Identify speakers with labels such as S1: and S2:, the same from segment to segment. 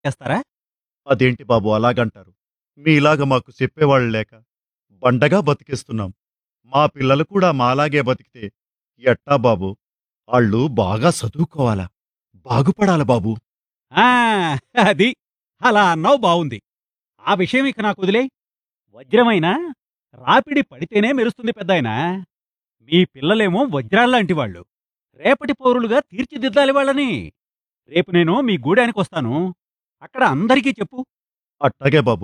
S1: చేస్తారా
S2: అదేంటి బాబు అలాగంటారు మీలాగా మాకు చెప్పేవాళ్ళు లేక బండగా బతికిస్తున్నాం మా పిల్లలు కూడా మాలాగే బతికితే ఎట్టా బాబు వాళ్ళు బాగా చదువుకోవాలా బాగుపడాలి బాబు
S1: ఆ, అది అలా అన్నావు బావుంది ఆ విషయం ఇక నాకు వదిలే వజ్రమైన రాపిడి పడితేనే మెరుస్తుంది పెద్దాయన మీ పిల్లలేమో వజ్రాల్లాంటి వాళ్ళు రేపటి పౌరులుగా తీర్చిదిద్దాలి వాళ్ళని రేపు నేను మీ గూడానికి వస్తాను అక్కడ అందరికీ చెప్పు
S2: అట్టాగే బాబు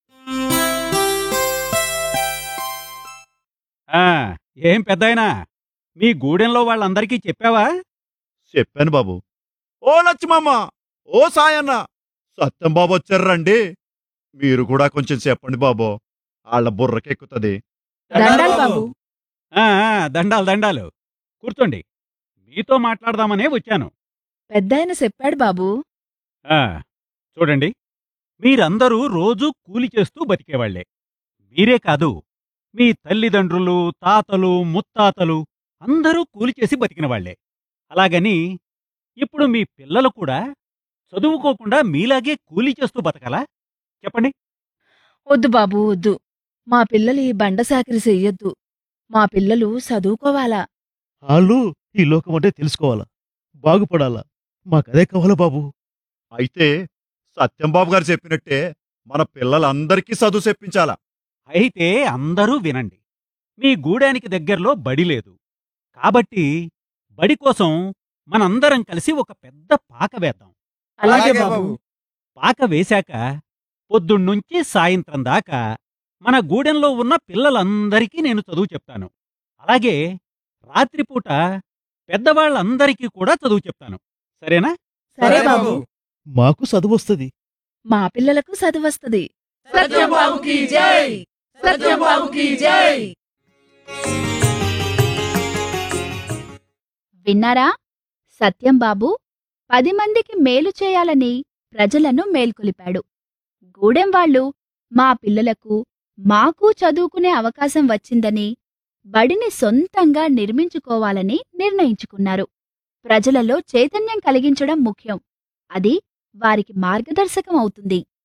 S1: ఆ ఏం పెద్దాయనా మీ గూడెంలో వాళ్ళందరికీ చెప్పావా
S2: చెప్పాను బాబు ఓ లక్ష్మమ్మ ఓ సాయన్న సత్యం బాబు వచ్చారండి మీరు కూడా కొంచెం చెప్పండి బాబు వాళ్ళ బుర్రకెక్కుతుంది
S3: దండాలు బాబు
S1: ఆ, ఆ, దండాలు దండాలు కూర్చోండి మీతో మాట్లాడదామనే వచ్చాను
S3: పెద్దాయన చెప్పాడు బాబు
S1: ఆ, చూడండి మీరందరూ రోజూ కూలి చేస్తూ బతికేవాళ్లే మీరే కాదు మీ తల్లిదండ్రులు తాతలు ముత్తాతలు అందరూ కూలి చేసి బతికిన వాళ్లే అలాగని ఇప్పుడు మీ పిల్లలు కూడా చదువుకోకుండా మీలాగే కూలి చేస్తూ బతకాలా చెప్పండి
S3: వద్దు బాబు వద్దు మా పిల్లలు ఈ బండ సాకిరి చెయ్యొద్దు మా పిల్లలు చదువుకోవాలా
S4: వాళ్ళు ఈ లోకం అంటే తెలుసుకోవాలా బాగుపడాలా మాకదే కావాలా బాబు
S2: అయితే సత్యం బాబు గారు చెప్పినట్టే మన పిల్లలందరికీ చదువు చెప్పించాలా
S1: అయితే అందరూ వినండి మీ గూడానికి దగ్గరలో బడి లేదు కాబట్టి బడి కోసం మనందరం కలిసి ఒక పెద్ద పాక వేద్దాం
S3: అలాగే బాబు
S1: పాక వేశాక పొద్దున్నుంచి సాయంత్రం దాకా మన గూడెంలో ఉన్న పిల్లలందరికీ నేను చదువు చెప్తాను అలాగే రాత్రిపూట పెద్దవాళ్ళందరికీ కూడా చదువు చెప్తాను సరేనా
S3: సరే బాబు
S4: మాకు చదువు వస్తుంది
S3: మా పిల్లలకు చదువస్తది
S5: సత్యబాబుకి జై సత్యబాబుకి జై
S6: విన్నారా సత్యంబాబు పది మందికి మేలు చేయాలని ప్రజలను మేల్కొలిపాడు గూడెం వాళ్ళు మా పిల్లలకు మాకు చదువుకునే అవకాశం వచ్చిందని బడిని సొంతంగా నిర్మించుకోవాలని నిర్ణయించుకున్నారు ప్రజలలో చైతన్యం కలిగించడం ముఖ్యం అది వారికి మార్గదర్శకం అవుతుంది